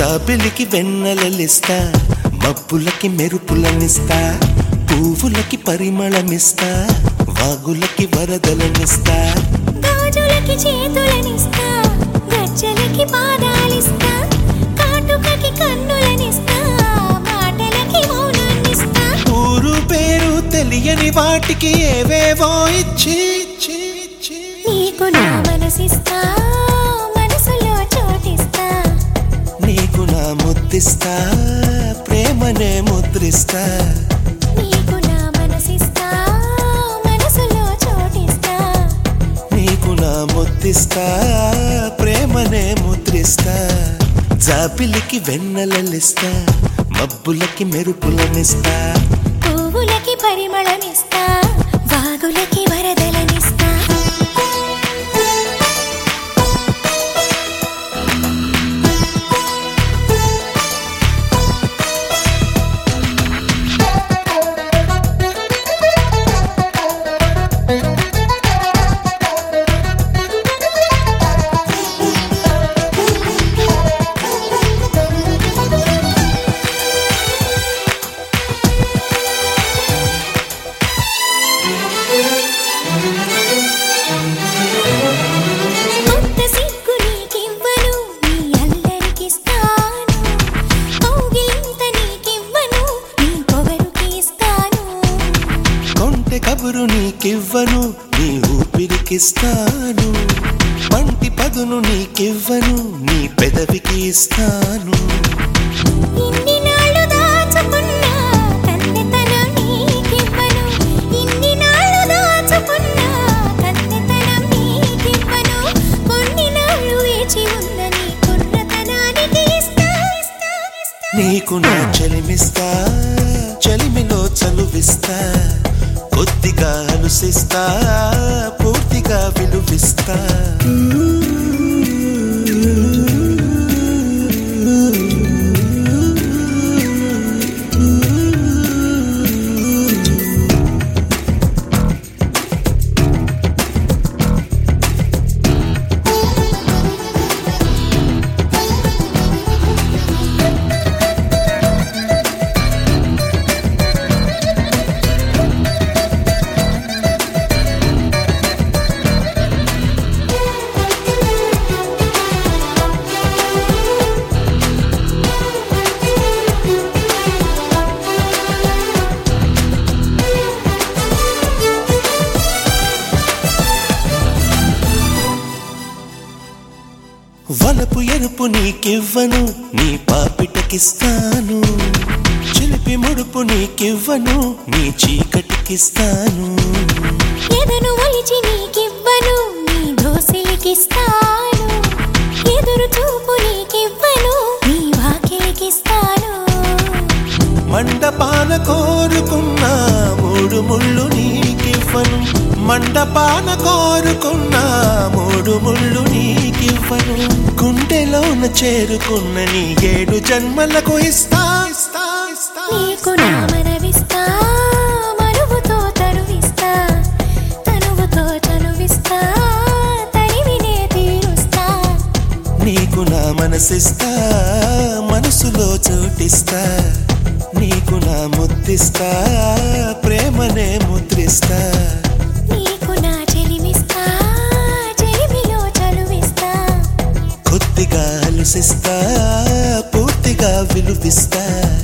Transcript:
జాబిలికి వెన్నెలలిస్తా మబ్బులకి మెరుపులనిస్తా పువ్వులకి పరిమళమిస్తా వాగులకి వరదలనిస్తా గాజులకి చేతులనిస్తా గజ్జలకి పాదాలిస్తా కాటుకకి కన్నులనిస్తా మాటలకి మౌనాన్నిస్తా ఊరు పేరు తెలియని వాటికి ఏవేవో ఇచ్చి ఇచ్చి ఇచ్చి నీకు నా మనసిస్తా మనసులో చోటిస్తా నీకు నా ముద్దిస్తా ప్రేమనే ముద్రిస్తా నీకు నా మనసిస్తా మనసులో చోటిస్తా నీకు నా ముద్దిస్తా ప్రేమనే ముద్రిస్తా జాబిలికి వెన్నెలలిస్తా మబ్బులకి మెరుపులనిస్తా పువ్వులకి పరిమళమిస్తా వాగులకి వరదలనిస్తా కొత్త సిగ్గు నీకివ్వను నీ అల్లరికిస్తాను కౌగిలింత నీకివ్వను నీ పొగరుకి ఇస్తాను కొంటె కబురు నీకివ్వను నీ ఊపిరికిస్తాను పంటి పదును నీకివ్వను నీ పెదవికి ఇస్తాను ఇన్ని నాళ్ళు దాచుకున్న కన్నెతనం నీకివ్వను ఇన్ని నాళ్ళు దాచుకున్న కన్నెతనం నీకివ్వను కొన్ని నాళ్ళు వేచి ఉన్న నీ కుర్రతనానికి ఇస్తా ఇస్తా ఇస్తా నీకు నా చలిమిస్తా చలిమిలో చలువిస్తా కొద్దిగా అలుసిస్తా పూర్తిగా విలువిస్తా వలపు ఎరుపు నీకివ్వను నీ పాపిటకిస్తాను చిలిపి ముడుపు నీకివ్వను నీ చీకటికిస్తాను ఎదను ఒలిచి నీకివ్వను నీ దోసిలికిస్తాను ఎదురు చూపు నీకివ్వను నీ వాకిలికిస్తాను మండపాన కోరుకున్న మూడు ముళ్ళు నీకివ్వను మండపాన కోరుకున్న మూడు ముళ్ళు నీకివ్వను గుండెలోన చేరుకున్న నీ ఏడు జన్మలకు ఇస్తా ఇస్తా ఇస్తా నీకు నా మనవిస్తా మరువుతో తరువిస్తా తనువుతో చనువిస్తా తనివినే తీరుస్తా నీకు నా మనసిస్తా మనసులో చోటిస్తా నీకు నా ముద్దిస్తా ప్రేమనే ముద్రిస్తా నీకు నా చెలిమిస్తా చెలిమిలో చలువిస్తా కొద్దిగా అలుసిస్తా పూర్తిగా విలువిస్తా